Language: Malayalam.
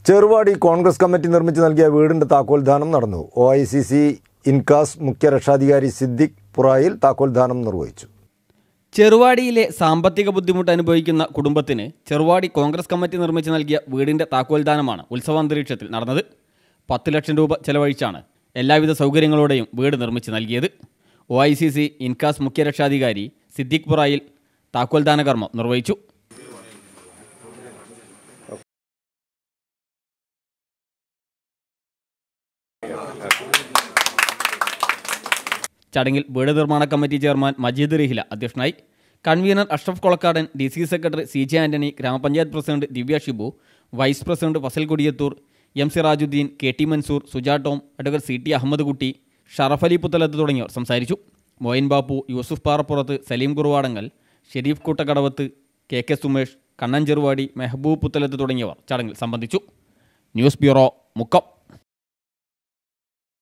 ചെറുവാടി കോൺഗ്രസ് കമ്മിറ്റി നിർമ്മിച്ച് നൽകിയ വീടിന്റെ താക്കോൽദാനം നടന്നു O I C C INCAS മുഖ്യ രക്ഷാധികാരി സിദ്ദിഖ് പുറായിൽ താക്കോൽദാനം നിർവഹിച്ചു ചെറുവാടിയിലെ സാമ്പത്തിക ബുദ്ധിമുട്ട് അനുഭവിക്കുന്ന കുടുംബത്തിന് ചെറുവാടി കോൺഗ്രസ് കമ്മിറ്റി നിർമ്മിച്ച് നൽകിയ വീടിന്റെ താക്കോൽദാനമാണ് ഉത്സവാന്തരീക്ഷത്തിൽ നടന്നത് പത്ത് ലക്ഷം രൂപ ചെലവഴിച്ചാണ് എല്ലാവിധ സൗകര്യങ്ങളോടെയും വീട് നിർമ്മിച്ച് നൽകിയത് O I C C INCAS മുഖ്യ രക്ഷാധികാരി സിദ്ദിഖ് പുറായിൽ താക്കോൽദാന കർമ്മം നിർവഹിച്ചു ചടങ്ങിൽ വീട് നിർമ്മാണ കമ്മിറ്റി ചെയർമാൻ മജീദ് റിഹില അധ്യക്ഷനായി convener Ashraf Kolakkadan D C secretary C J Antony ഗ്രാമപഞ്ചായത്ത് president Divya Shibu vice president Fasal Kodiyathur M Sirajuddin K T Mansoor Suja Tom advocate C T Ahammed Kutty Sharaf Ali Puthalath തുടങ്ങിയവർ സംസാരിച്ചു മോയിൻ ബാപ്പു യൂസുഫ് പാറപ്പുറത്ത് സലീം കുറുവാടങ്ങൽ ഷെരീഫ് കൂട്ടക്കടവത്ത് കെ കെ സുമേഷ് കണ്ണൻ ചെറുവാടി മെഹബൂബ് പുത്തലത്ത് തുടങ്ങിയവർ ചടങ്ങിൽ സംബന്ധിച്ചു ന്യൂസ് ബ്യൂറോ മുക്കം